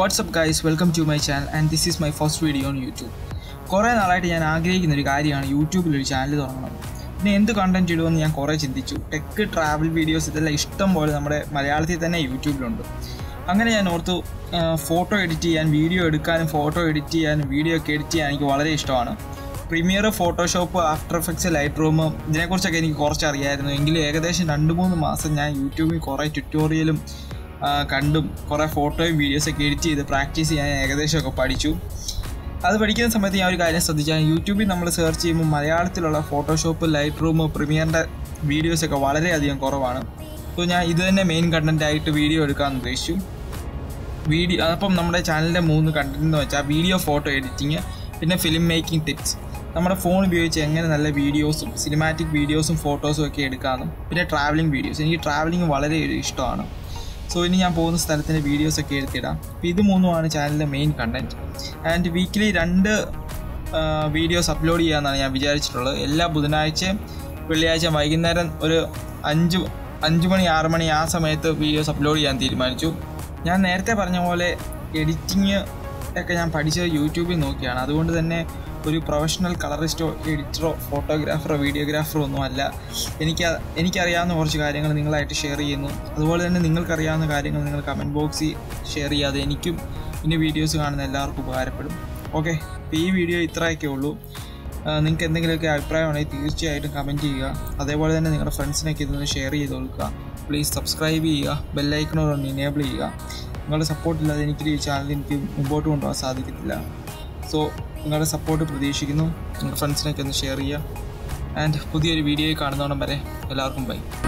WhatsApp guys welcome to my channel and this is my first video on YouTube കുറേ നാളായിട്ട് ഞാൻ ആഗ്രഹിക്കുന്ന ഒരു കാര്യമാണ് യൂട്യൂബിൽ ഒരു ചാനൽ തുടങ്ങണം പിന്നെ എന്ത് കണ്ടന്റ് ഇടുമെന്ന് ഞാൻ കുറേ ചിന്തിച്ചു ടെക്ക് ട്രാവൽ വീഡിയോസ് ഇതെല്ലാം ഇഷ്ടം പോലെ നമ്മുടെ മലയാളത്തിൽ തന്നെ യൂട്യൂബിലുണ്ട് അങ്ങനെ ഞാൻ ഓർത്തു ഫോട്ടോ എഡിറ്റ് ചെയ്യാൻ വീഡിയോ എടുക്കാനും ഫോട്ടോ എഡിറ്റ് ചെയ്യാനും വീഡിയോ ഒക്കെ എഡിറ്റ് ചെയ്യാൻ എനിക്ക് വളരെ ഇഷ്ടമാണ് Premiere Photoshop After Effects Lightroom ഇതിനെക്കുറിച്ചൊക്കെ എനിക്ക് കുറച്ച് അറിയായിരുന്നു എങ്കിലും ഏകദേശം രണ്ട് മൂന്ന് മാസം ഞാൻ യൂട്യൂബിൽ കുറേ ട്യൂട്ടോറിയലും ആ, കണ്ടും കുറേ ഫോട്ടോയും വീഡിയോസൊക്കെ എഡിറ്റ് ചെയ്ത് പ്രാക്ടീസ് ചെയ്യാൻ ഏകദേശമൊക്കെ പഠിച്ചു അത് പഠിക്കുന്ന സമയത്ത് ഞാൻ ഒരു കാര്യം ശ്രദ്ധിച്ചാൽ യൂട്യൂബിൽ നമ്മൾ സെർച്ച് ചെയ്യുമ്പോൾ മലയാളത്തിലുള്ള ഫോട്ടോഷോപ്പ് ലൈറ്റ് റൂം പ്രീമിയറിൻ്റെ വീഡിയോസൊക്കെ വളരെയധികം കുറവാണ് സോ ഞാൻ ഇത് തന്നെ മെയിൻ കണ്ടൻ്റ് ആയിട്ട് വീഡിയോ എടുക്കാമെന്ന് ഉദ്ദേശിച്ചു വീഡിയോ അപ്പം നമ്മുടെ ചാനലിൻ്റെ മൂന്ന് കണ്ടന്റ് എന്ന് വെച്ചാൽ വീഡിയോ ഫോട്ടോ എഡിറ്റിങ് പിന്നെ ഫിലിം മേക്കിംഗ് ടിപ്സ് നമ്മുടെ ഫോൺ ഉപയോഗിച്ച് എങ്ങനെ നല്ല വീഡിയോസും സിനിമാറ്റിക് വീഡിയോസും ഫോട്ടോസും ഒക്കെ എടുക്കാമെന്നും പിന്നെ ട്രാവലിംഗ് വീഡിയോസ് എനിക്ക് ട്രാവലിംഗ് വളരെ ഒരു ഇഷ്ടമാണ് സോ ഇനി ഞാൻ പോകുന്ന സ്ഥലത്തിൻ്റെ വീഡിയോസൊക്കെ എടുത്തിടാം അപ്പോൾ ഇത് മൂന്നുമാണ് ചാനലിൻ്റെ മെയിൻ കണ്ടന്റ് ആൻഡ് വീക്കിലി രണ്ട് വീഡിയോസ് അപ്ലോഡ് ചെയ്യാമെന്നാണ് ഞാൻ വിചാരിച്ചിട്ടുള്ളത് എല്ലാ ബുധനാഴ്ചയും വെള്ളിയാഴ്ച വൈകുന്നേരം ഒരു അഞ്ച് അഞ്ച് മണി ആറ് മണി ആ സമയത്ത് വീഡിയോസ് അപ്ലോഡ് ചെയ്യാൻ തീരുമാനിച്ചു ഞാൻ നേരത്തെ പറഞ്ഞ പോലെ എഡിറ്റിങ് ഒക്കെ ഞാൻ പഠിച്ചത് യൂട്യൂബിൽ നോക്കിയാണ് അതുകൊണ്ട് തന്നെ ഒരു പ്രൊഫഷണൽ കളറിസ്റ്റോ എഡിറ്ററോ ഫോട്ടോഗ്രാഫറോ വീഡിയോഗ്രാഫറോ ഒന്നും അല്ല എനിക്ക് എനിക്കറിയാവുന്ന കുറച്ച് കാര്യങ്ങൾ നിങ്ങളായിട്ട് ഷെയർ ചെയ്യുന്നു അതുപോലെ തന്നെ നിങ്ങൾക്കറിയാവുന്ന കാര്യങ്ങൾ നിങ്ങൾ കമൻറ്റ് ബോക്സിൽ ഷെയർ ചെയ്യാതെ എനിക്കും പിന്നെ വീഡിയോസ് കാണുന്ന എല്ലാവർക്കും ഉപകാരപ്പെടും ഓക്കെ അപ്പോൾ ഈ വീഡിയോ ഇത്രയൊക്കെ ഉള്ളൂ നിങ്ങൾക്ക് എന്തെങ്കിലുമൊക്കെ അഭിപ്രായമുണ്ടെങ്കിൽ തീർച്ചയായിട്ടും കമൻറ്റ് ചെയ്യുക അതേപോലെ തന്നെ നിങ്ങളുടെ ഫ്രണ്ട്സിനൊക്കെ ഇതൊന്ന് ഷെയർ ചെയ്ത് കൊടുക്കുക പ്ലീസ് സബ്സ്ക്രൈബ് ചെയ്യുക ബെല്ലൈക്കണോടൊന്ന് ഇനേബിൾ ചെയ്യുക നിങ്ങളുടെ സപ്പോർട്ടില്ലാതെ എനിക്ക് ഈ ചാനൽ എനിക്ക് മുമ്പോട്ട് കൊണ്ടുപോകാൻ സാധിക്കത്തില്ല സോ നിങ്ങളുടെ സപ്പോർട്ട് പ്രതീക്ഷിക്കുന്നു നിങ്ങളുടെ ഫ്രണ്ട്സിനൊക്കെ ഒന്ന് ഷെയർ ചെയ്യുക ആൻഡ് പുതിയൊരു വീഡിയോയിൽ കാണുന്നോണം വരെ എല്ലാവർക്കും ബൈ